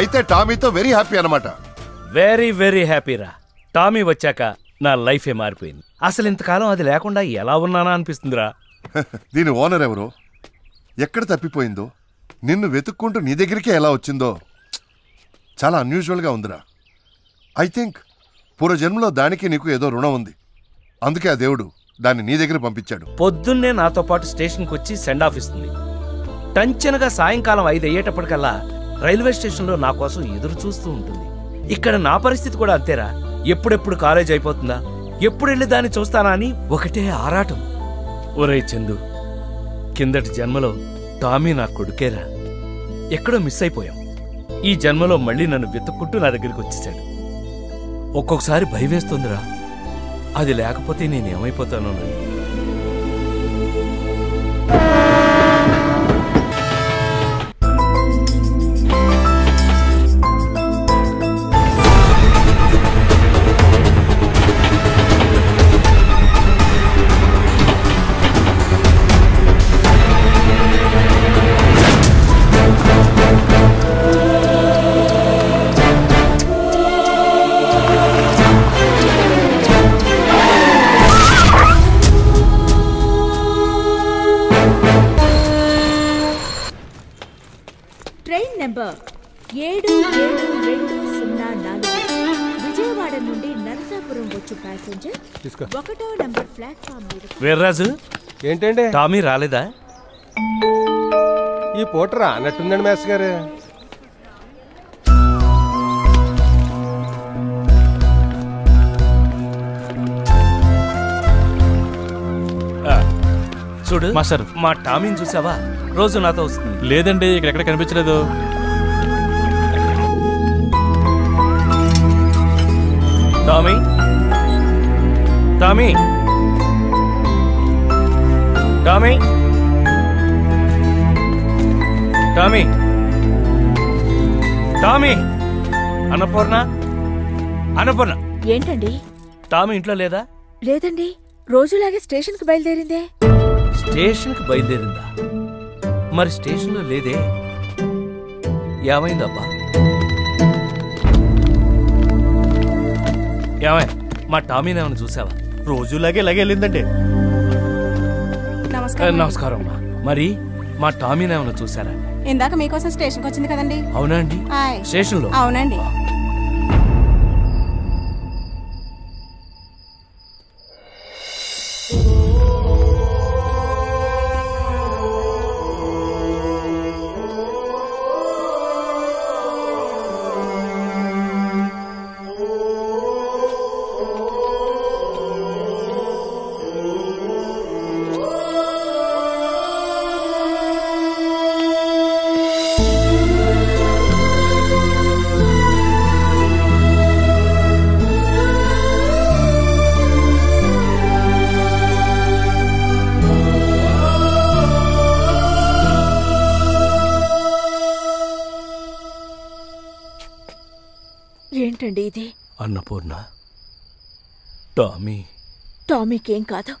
అయితే టామీతో very happy అన్నమాట వెరీ వెరీ హ్యాపీరా టామీ వచ్చాక నా లైఫే మారిపోయింది అసలు ఇంతకాలం అది లేకుండా ఎలా ఉన్నానా అనిపిస్తుందిరా దీని ఓనర్ ఎవరో ఎక్కడ తప్పిపోయిందో నిన్ను వెతుక్కుంటూ నీ దగ్గరికే ఎలా వచ్చిందో చాలా అన్యూజువల్గా ఉందిరా ఐ థింక్ పూర్వజన్మలో దానికి నీకు ఏదో రుణం ఉంది అందుకే ఆ దేవుడు దాన్ని నీ దగ్గర పంపించాడు పొద్దున్నే నాతో పాటు స్టేషన్కి వచ్చి సెండ్ ఆఫ్ ఇస్తుంది టంచనగా సాయంకాలం ఐదు అయ్యేటప్పటికల్లా రైల్వే స్టేషన్లో నా కోసం ఎదురు చూస్తూ ఉంటుంది ఇక్కడ నా పరిస్థితి కూడా అంతేరా ఎప్పుడెప్పుడు కాలేజ్ అయిపోతుందా ఎప్పుడు వెళ్ళి దాన్ని చూస్తానా అని ఒకటే ఆరాటం ఒరే చందు కిందటి జన్మలో టామీ నా కొడుకేరా ఎక్కడో మిస్ అయిపోయాం ఈ జన్మలో మళ్ళీ నన్ను వెతుక్కుంటూ నా దగ్గరికి వచ్చేసాడు ఒక్కొక్కసారి భయవేస్తుందిరా అది లేకపోతే నేనేమైపోతానో ట్రైన్ నెంబర్ ఏడు ఏడు రెండు సున్నా నాలుగు విజయవాడ నుండి నరసాపురం వచ్చు ప్యాసింజర్ ఒకటో నంబర్ ప్లాట్ఫామ్ మీద వీర్రాజు ఏంటండి టామీ రాలేదా ఈ పూట రానట్టుందండి మేస్ గారు ఆ, చూడు మాస్టర్ మా టామీని చూసావా రోజు నాతో వస్తుంది లేదండి ఇక్కడ ఎక్కడ కనిపించలేదు Tommy Tommy Tommy Tommy Tommy Annapurna Annapurna ఏంటండి టామీ ఇంట్లో లేదా లేదండి రోజులాగే స్టేషన్కి బయలుదేరిందే స్టేషన్కి బయలుదేరిందా మరి స్టేషన్లో లేదే ఏమైందబ్బా ఏమై మా టామీని ఏమైనా చూసావా రోజులాగే ఇలాగే వెళ్ళిందండి నమస్కారం నమస్కారం అమ్మా మరి మా టామీని ఏమైనా చూసారా ఇందాక మీకోసం స్టేషన్కి వచ్చింది కదండి అవునా అండి హాయ్ స్టేషన్లో అవునండి ఏంటండి ఇది అన్నపూర్ణ టామీ టామీకేం కాదు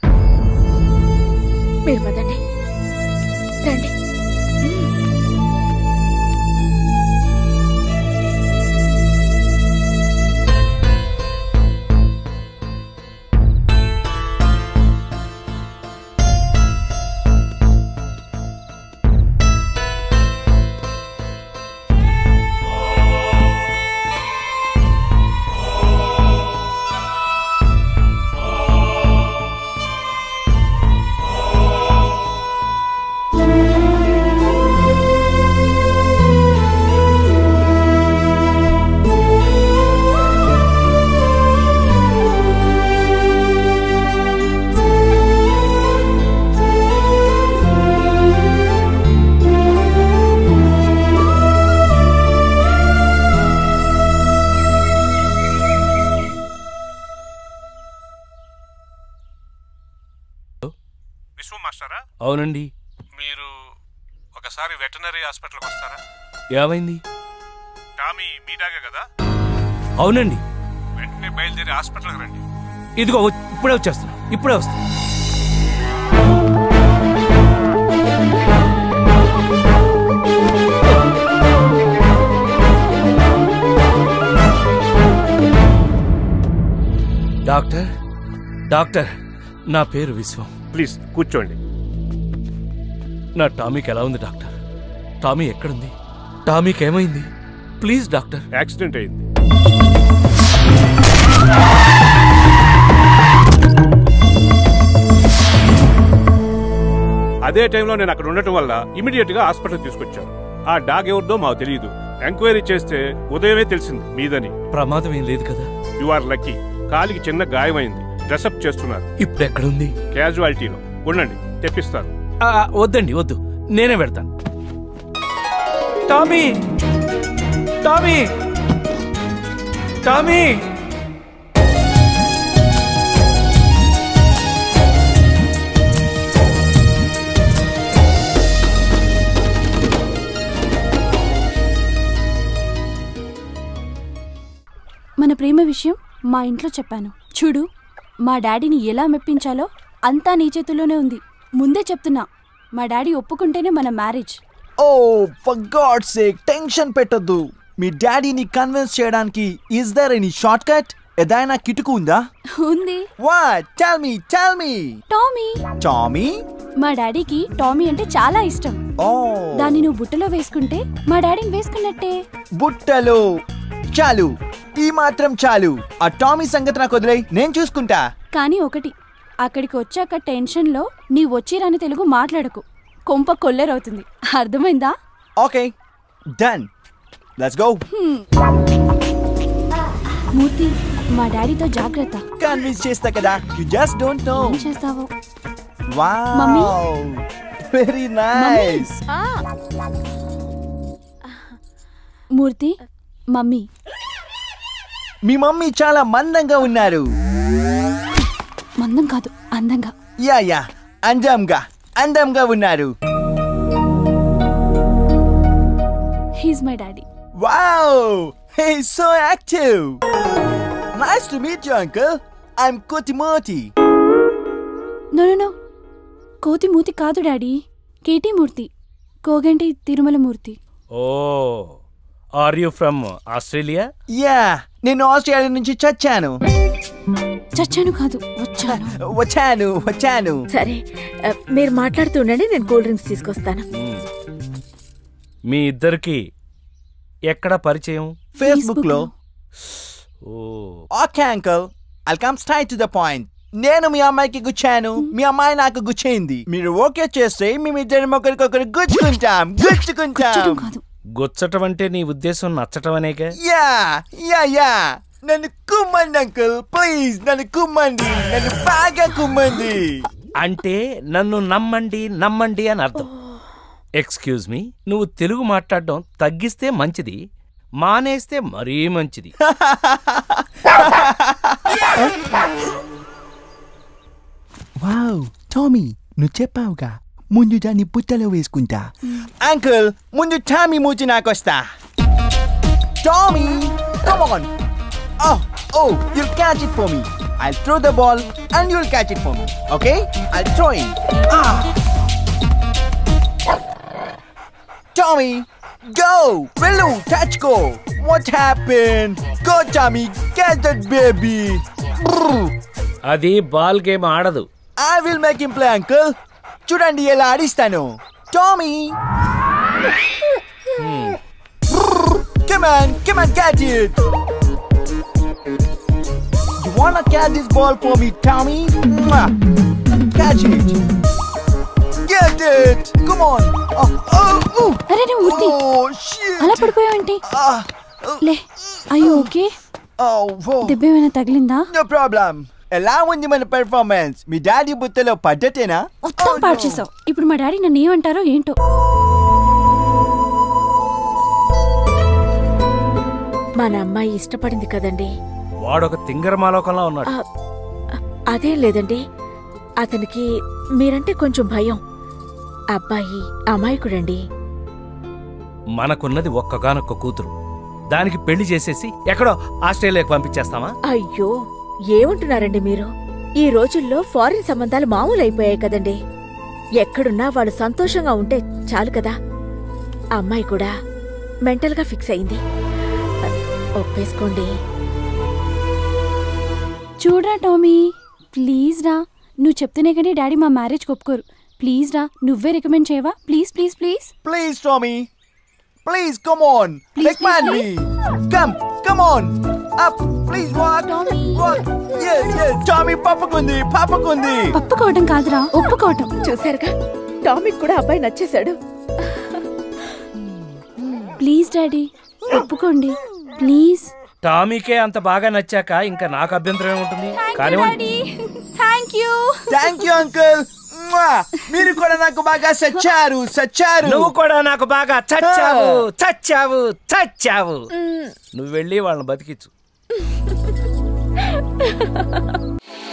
మీరు పదండి రండి విశ్వం మాస్టరా అవునండి మీరు ఒకసారి వెటనరీ హాస్పిటల్కి వస్తారా ఏమైంది టామీ మీ డాగే కదా అవునండి వెంటనే బయలుదేరి హాస్పిటల్కి రండి ఇదిగో వ- ఇప్పుడే వచ్చేస్తున్నా ఇప్పుడే వస్తా డాక్టర్ డాక్టర్ నా పేరు విశ్వం ప్లీజ్ కూర్చోండి నా టామీకి ఎలా ఉంది డాక్టర్ టామీ ఎక్కడుంది టామీకి ఏమైంది ప్లీజ్ డాక్టర్ యాక్సిడెంట్ అయింది అదే టైంలో నేను అక్కడ ఉండటం వల్ల ఇమీడియట్ గా హాస్పిటల్ తీసుకొచ్చాను ఆ డాగ్ ఎవరిదో మాకు తెలియదు ఎంక్వైరీ చేస్తే ఉదయమే తెలిసింది మీదని ప్రమాదం ఏం లేదు కదా యు ఆర్ లక్కీ కాలికి చిన్న గాయమైంది డ్రెస్అప్ చేస్తున్నారు ఇప్పుడు ఎక్కడుంది క్యాజువాలిటీలో ఉండండి తెప్పిస్తాను ఆ, ఆ, వద్దండి వద్దు నేనే పెడతాను టామీ టామీ టామీ మన ప్రేమ విషయం మా ఇంట్లో చెప్పాను చూడు మా డాడీని ఎలా మెప్పించాలో అంతా నీ చేతుల్లోనే ఉంది ముందే చెప్తున్నా మా డాడీ ఒప్పుకుంటేనే మన marriage oh for God sake tension పెట్టొద్దు మీ డాడీని కన్విన్స్ చేయడానికి is there any short cut ఏదైనా కిటుకు ఉందా ఉంది వా tell me tell me Tommy Tommy మా డాడీకి టామీ అంటే చాలా ఇష్టం ఓ దాన్ని నువ్వు బుట్టలో వేసుకుంటే మా డాడీని వేసుకున్నట్టే బుట్టలు చాలు ఈ మాత్రం చాలు ఆ టామీ సంగతి నాకు వదిలేయ్ నేను చూసుకుంటా కానీ ఒకటి అక్కడికి వచ్చాక టెన్షన్లో నీ వచ్చిరాని తెలుగు మాట్లాడకు కొంప కొల్లేరవుతుంది అర్థమైందా okay done let's go Murthy మా డాడీతో జాగ్రత్త కన్విన్స్ చేస్తా కదా యు జస్ట్ డోంట్ నో ఏం చేస్తావో wow very nice Murthy mummy మీ మమ్మీ చాలా మందంగా ఉన్నారు మందం కాదు అందంగా యా యా అందంగా అందంగా ఉన్నారు he's my daddy wow hey so active nice to meet you uncle I'm కోతిమోతి నో నో నో కోతి మూతి కాదు daddy K T Murthy Koganti Tirumala Murthy oh are you from Australia yeah నేను ఆస్ట్రేలియా నుంచి చచ్చాను చచ్చాను కాదు వచ్చాను వచ్చాను వచ్చాను సరే ఆ, మీరు మాట్లాడుతూ ఉండండి నేను కూల్ డ్రింక్స్ తీసుకొస్తాను మీ ఇద్దరికి ఎక్కడ పరిచయం ఫేస్బుక్ లో oh okay uncle I come straight to the point నేను మీ అమ్మాయికి గుచ్చాను మీ అమ్మాయి నాకు గుచ్చింది మీరు ఓకే చేస్తే మేమిద్దరం ఒకరికొకరు గుచ్చుకుంటాం గుచ్చుకుంటాం చచ్చడం కాదు గుచ్చటం అంటే నీ ఉద్దేశం నచ్చటం అనేక యా యా యా నన్ను కుమ్మండి అంకుల్ ప్లీజ్ నన్ను కుమ్మండి నన్ను బాగా కుమ్మండి అంటే నన్ను నమ్మండి నమ్మండి అని అర్థం ఎక్స్క్యూజ్ మీ నువ్వు తెలుగు మాట్లాడడం తగ్గిస్తే మంచిది మానేస్తే మరీ మంచిది వావ్ టామీ నువ్వు చెప్పావుగా ముందు దాన్ని పుట్టలో వేసుకుంటా అంకుల్ ముందు టామీ మూచి నాకొస్తా Tommy come on Oh, oh, you'll catch it for me. I'll throw the ball and you'll catch it for me. Okay? I'll throw it. Ah! Tommy, go! Willow, touch go! What happened? Go, Tommy, catch that baby! Brr. అది ball game ఆడదు I will make him play, uncle. చూడండి ఎలా ఆడిస్తాను Tommy Come on, come on, catch it. You wanna catch this ball for me, Tommy? Mwah. Catch it. Get it. Come on. Oh, oh, oh. అరే రే మూర్తి Oh, shit. అలా పడిపోయావంటి Ah, లే అయ్యో okay oh, whoa. దెబ్బ ఏమైనా తగిలిందా No problem. ఎలా ఉంది మన పెర్ఫార్మెన్స్ మీ డాడీ బుత్తలో పద్ధతేనా మొత్తం పాడు చేసావు ఇప్పుడు మా డాడీ నన్ను ఏమంటారో ఏంటో మన అమ్మాయి ఇష్టపడింది కదండి వాడొక తింగరమాలోకంలో ఉన్నాడు ఆ, అదేం లేదండి అతనికి మీరంటే కొంచెం భయం అబ్బాయి అమాయకుడండి మనకున్నది ఒక్కగానొక్క కూతురు దానికి పెళ్లి చేసేసి ఎక్కడో ఆస్ట్రేలియాకి పంపించేస్తామా అయ్యో ఏమంటున్నారండి మీరు ఈ రోజుల్లో ఫారిన్ సంబంధాలు మామూలు అయిపోయాయి కదండి ఎక్కడున్నా వాళ్ళు సంతోషంగా ఉంటే చాలు కదా ఆ అమ్మాయి కూడా మెంటల్గా ఫిక్స్ అయింది ఒప్పేసుకోండి చూడరా టామీ ప్లీజ్ రా నువ్వు చెప్తేనే కానీ డాడీ మా మ్యారేజ్ ఒప్పుకోరు ప్లీజ్ రా నువ్వే రికమెండ్ చేయవా please please please Please, Tommy. Please, come on. Please, Take man please, me. Come, come on. Up. Please walk. Tommy. Walk. Yes, yes. Tommy, పాపకుంది పాపకుంది ఒప్పుకోవటం కాదురా ఒప్పుకోవటం చూశారుగా టామిక్ కూడా అబ్బాయి నచ్చేశాడు ప్లీజ్ డాడీ ఒప్పుకోండి ప్లీజ్ టామీకే అంత బాగా నచ్చాక ఇంకా నాకు అభ్యంతరం ఏముంటుంది కానివ్వండి thank you thank you uncle మీరు కూడా నాకు బాగా సచ్చారు సచ్చారు నువ్వు కూడా నాకు బాగా చచ్చావు చచ్చావు చచ్చావు నువ్వు వెళ్ళి వాళ్ళని బతికిచ్చు